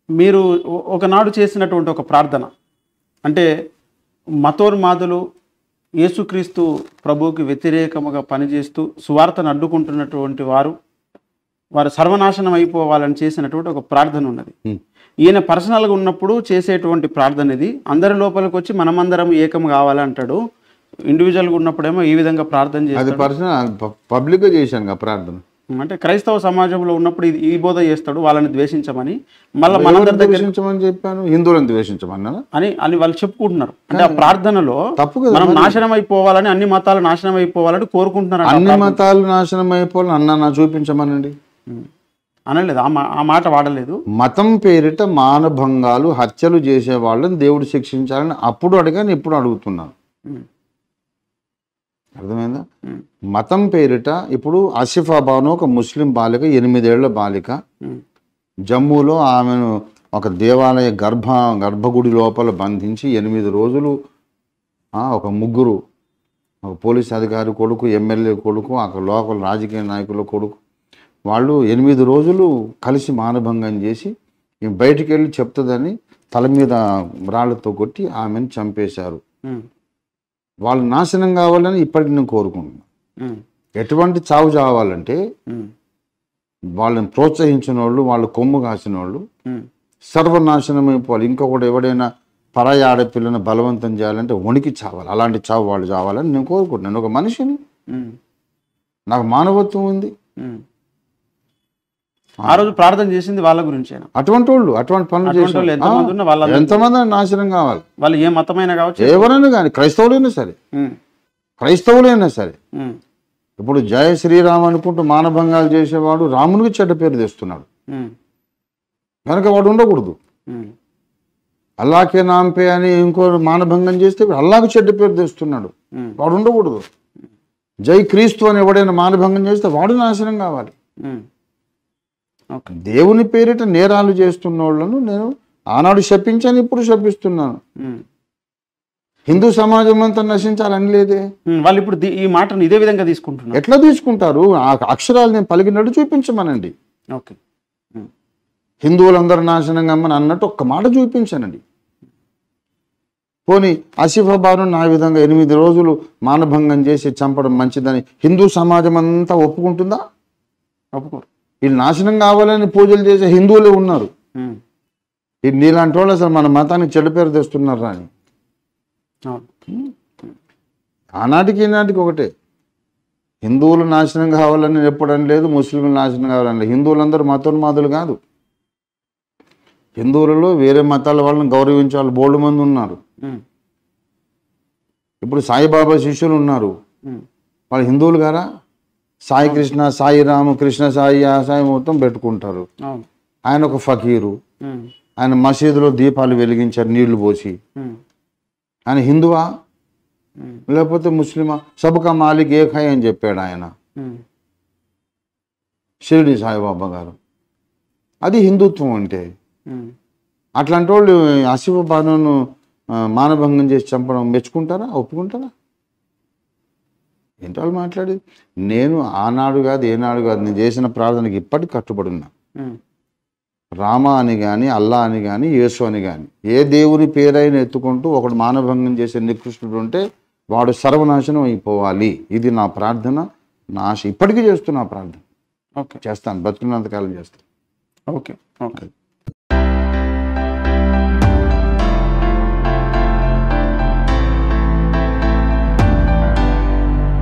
మీరు ఒ- ఒకనాడు చేసినటువంటి ఒక ప్రార్థన అంటే మతోన్మాదులు యేసుక్రీస్తు ప్రభువుకి వ్యతిరేకముగా పనిచేస్తూ సువార్తను అడ్డుకుంటున్నటువంటి వారు వారు సర్వనాశనం అయిపోవాలని చేసినటువంటి ఒక ప్రార్థన ఉన్నది Hmm. ఈయన పర్సనల్గా ఉన్నప్పుడు చేసేటువంటి ప్రార్థన ఇది అందరి లోపలికి వచ్చి మనమందరం ఏకం కావాలంటాడు ఇండివిజువల్గా ఉన్నప్పుడేమో ఈ విధంగా ప్రార్థన అది చేస్తాడు పర్సనల్ పబ్లిక్గా చేశాను కదా ప్రార్థన అంటే క్రైస్తవ సమాజంలో ఉన్నప్పుడు ఇది ఈ బోధ చేస్తాడు వాళ్ళని ద్వేషించమని మళ్ళీ ఎవరిని మనందరి దగ్గర ద్వేషించమని చెప్పాను హిందువులను ద్వేషించమన్నా అని అని వాళ్ళు చెప్పుకుంటున్నారు అంటే ఆ ప్రార్థనలో తప్పు కదా మనం నాశనం అయిపోవాలని అన్ని మతాలు నాశనం అయిపోవాలని కోరుకుంటున్నారు అన్ని మతాలు నాశనం అయిపోవాలని అన్న నా చూపించమనండి అనలేదు ఆ మా- ఆ మాట వాడలేదు మతం పేరిట మానభంగాలు హత్యలు చేసే వాళ్ళని దేవుడు శిక్షించాలని అప్పుడు అడిగాను ఇప్పుడు అడుగుతున్నాను ఉమ్, అర్థమైందా ఉమ్, మతం పేరిట ఇప్పుడు ఆసిఫా బాను ఒక ముస్లిం బాలిక ఎనిమిదేళ్ల బాలిక ఉమ్, జమ్మూలో ఆమెను ఒక దేవాలయ గర్భ గర్భగుడి లోపల బంధించి ఎనిమిది రోజులు ఆ, ఒక ముగ్గురు ఒక పోలీస్ అధికారి కొడుకు ఎమ్మెల్యే కొడుకు అక్కడ లోకల్ రాజకీయ నాయకుల కొడుకు వాళ్ళు ఎనిమిది రోజులు కలిసి మానభంగం చేసి ఈమె బయటికి వెళ్ళి చెప్తుందని తల మీద రాళ్లతో కొట్టి ఆమెను చంపేశారు ఉమ్, వాళ్ళు నాశనం కావాలని ఇప్పటికి నేను కోరుకుంటున్నాను ఉమ్, ఎటువంటి చావు చావాలంటే ఉమ్, వాళ్ళని ప్రోత్సహించిన వాళ్ళు వాళ్ళు కొమ్ము కాసిన వాళ్ళు ఉమ్, సర్వనాశనం అయిపోవాలి ఇంకొకటి ఎవడైనా పరాయి ఆడపిల్లని బలవంతం చేయాలంటే వణికి చావాలి అలాంటి చావు వాళ్ళు చావాలని నేను కోరుకుంటున్నాను నేను ఒక మనిషిని ఉమ్, నాకు మానవత్వం ఉంది ఉమ్. ఆ రోజు ప్రార్థన చేసింది వాళ్ళ గురించేనా అటువంటి వాళ్ళు అటువంటి పనులు అటువంటి చేసిన వాళ్ళు ఎంతమంది ఉన్నా వాళ్ళ ఎంతమంది నాశనం కావాలి వాళ్ళు ఏ మతమైనా కావచ్చు ఎవరైనా కానీ క్రైస్తవులైనా సరే ఉమ్, క్రైస్తవులైనా సరే ఉమ్, ఇప్పుడు జయ శ్రీరామ్ అనుకుంటూ మానభంగాలు చేసేవాడు రామునికి చెడ్డ పేరు తెస్తున్నాడు ఉమ్, కనుక వాడు ఉండకూడదు ఉమ్, అల్లాకే నాంపే అని ఇంకో మానభంగం చేస్తే అల్లాకు చెడ్డ పేరు తెస్తున్నాడు ఉమ్, వాడు ఉండకూడదు జై క్రీస్తు అని ఎవడైనా మానభంగం చేస్తే వాడు నాశనం కావాలి ఉమ్. ఓకే దేవుని పేరిట నేరాలు చేస్తున్న వాళ్ళను నేను ఆనాడు శపించాను ఇప్పుడు శపిస్తున్నాను ఉమ్, హిందూ సమాజం అంతా నశించాలని లేదే ఉమ్, వాళ్ళు ఇప్పుడు దీ- ఈ మాటను ఇదే విధంగా తీసుకుంటున్నారు ఎట్లా తీసుకుంటారు ఆ అక్షరాలు నేను పలికినట్టు చూపించమనండి ఓకే ఉమ్, హిందువులందరూ నాశనం కమ్మని అన్నట్టు ఒక్క మాట చూపించానండి పోనీ ఆసిఫాబాను నా విధంగా ఎనిమిది రోజులు మానభంగం చేసి చంపడం మంచిదని హిందూ సమాజం అంతా ఒప్పుకుంటుందా ఒప్పుకోరు వీళ్ళు నాశనం కావాలని పూజలు చేసే హిందువులే ఉన్నారు ఉమ్, ఈ నీలాంటి వాళ్ళు అసలు మన మతానికి చెడ్డ పేరు తెస్తున్నారా అని అవును ఆనాటికి ఈనాటికి ఒకటే హిందువులు నాశనం కావాలని నేను ఎప్పుడు అనలేదు ముస్లింలు నాశనం కావాలని లేదు. హిందువులందరూ మతోన్మాదులు కాదు హిందువులలో వేరే మతాల వాళ్ళని గౌరవించే వాళ్ళు బోల్డ్ మంది ఉన్నారు ఉమ్, ఇప్పుడు సాయిబాబా శిష్యులు ఉన్నారు ఉమ్, వాళ్ళు హిందువులు గారా సాయి కృష్ణ సాయి రాము కృష్ణ సాయి ఆ సాయి మొత్తం పెట్టుకుంటారు అవును ఆయన ఒక ఫకీరు ఉమ్, ఆయన మసీదులో దీపాలు వెలిగించారు నీళ్లు పోసి ఉమ్, ఆయన హిందువా ఉమ్, లేకపోతే ముస్లిమా సబకా మాలిక్ ఏక్ హై అని చెప్పాడు ఆయన ఉమ్, షిరిడి సాయిబాబా గారు అది హిందుత్వం అంటే ఉమ్, అట్లాంటి వాళ్ళు అశివ బాణను మానభంగం చేసి చంపడం మెచ్చుకుంటారా ఒప్పుకుంటారా ఏంటి వాళ్ళు మాట్లాడేది నేను ఆనాడు కాదు ఏనాడు కాదు నేను చేసిన ప్రార్థనకి ఇప్పటికి కట్టుబడి ఉన్నా ఉమ్, రామ అని కానీ అల్లా అని కానీ యేసు అని కానీ ఏ దేవుని పేరైనా ఎత్తుకుంటూ ఒకడు మానభంగం చేసే నికృష్ణుడు ఉంటే వాడు సర్వనాశనం అయిపోవాలి ఇది నా ప్రార్థన నా ఆశ ఇప్పటికీ చేస్తున్నా ప్రార్థన ఓకే చేస్తాను బతుకున్నంతకాలం చేస్తాను ఓకే ఓకే